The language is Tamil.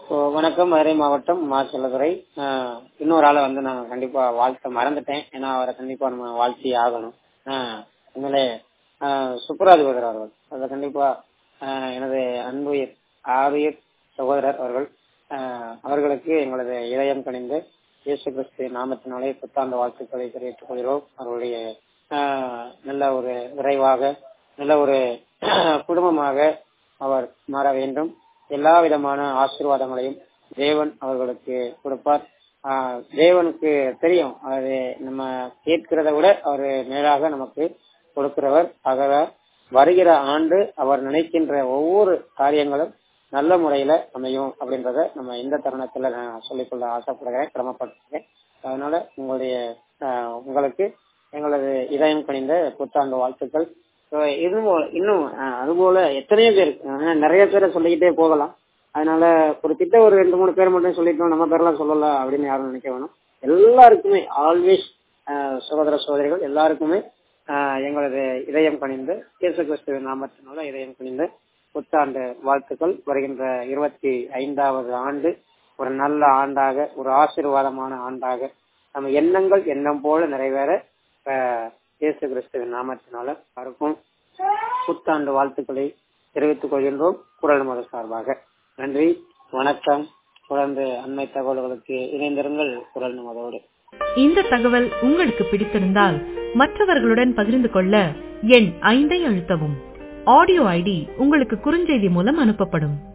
ஓ, வணக்கம் மதுரை மாவட்டம் மா செல்லதுரை ஆஹ், இன்னொரு ஆளை வந்து நான் கண்டிப்பா வாழ்த்த மறந்துட்டேன் ஏன்னா அவரை கண்டிப்பா நம்ம வாழ்த்தி ஆகணும் ஆஹ், உண்மையிலே ஆஹ், சுப்பராஜ் அவர்கள் அதை கண்டிப்பா ஆஹ், எனது அன்புயிர் ஆறுயிர் சகோதரர் அவர்கள் ஆஹ், அவர்களுக்கு எங்களது இதயம் கணிந்து இயேசு கிறிஸ்து நாமத்தினாலே புத்தாண்டு வாழ்த்துக்களை தெரிவித்துக் கொள்கிறோம் அவருடைய ஆஹ், நல்ல ஒரு விரைவாக நல்ல ஒரு குடும்பமாக அவர் மாற வேண்டும் எல்லா விதமான ஆசீர்வாதங்களையும் தேவன் அவர்களுக்கு கொடுப்பார் ஆஹ் தேவனுக்கு தெரியும் அது நம்ம கேட்கிறத விட அவர் மேலாக நமக்கு கொடுக்கிறவர் ஆகவே வருகிற ஆண்டு அவர் நினைக்கின்ற ஒவ்வொரு காரியங்களும் நல்ல முறையில அமையும் அப்படின்றத நம்ம இந்த தருணத்துல நான் சொல்லிக்கொள்ள ஆசைப்படுகிறேன் சிரமப்படுத்துகிறேன் அதனால உங்களுடைய ஆஹ் உங்களுக்கு எங்களது இதயம் கணிந்த புத்தாண்டு வாழ்த்துக்கள் So, இது போ- இன்னும் அஹ், அதுபோல எத்தனையோ பேர் அஹ், நிறைய பேரை சொல்லிக்கிட்டே போகலாம் அதனால ஒரு திட்ட ஒரு ரெண்டு மூணு பேர் மட்டும் சொல்லிட்டோம் நம்ம பேரெல்லாம் சொல்லல அப்படின்னு யாரும் நினைக்க வேணும் எல்லாருக்குமே ஆல்வேஸ் சகோதர சகோதரிகள் எல்லாருக்குமே அஹ், எங்களது இதயம் கணிந்து இயேசு கிறிஸ்துவ நாமத்தினால இதயம் கணிந்து புத்தாண்டு வாழ்த்துக்கள் வருகின்ற இருபத்தி ஐந்தாவது ஆண்டு ஒரு நல்ல ஆண்டாக ஒரு ஆசீர்வாதமான ஆண்டாக நம்ம எண்ணங்கள் எண்ணம் போல நிறைவேற அஹ், இயேசு கிறிஸ்துவின் நாமத்தினால எல்லாருக்கும் புத்தாண்டு வாழ்த்துக்களை தெரிவித்துக் கொள்கின்றோம் குரல் மத சார்பாக நன்றி வணக்கம் தொடர்ந்து அண்மை தகவல்களுக்கு இணைந்திருங்கள் குரல் நமதோடு இந்த தகவல் உங்களுக்கு பிடித்திருந்தால் மற்றவர்களுடன் பகிர்ந்து கொள்ள எண் ஐந்தை அழுத்தவும் ஆடியோ ஐடி உங்களுக்கு குறுஞ்செய்தி மூலம் அனுப்பப்படும்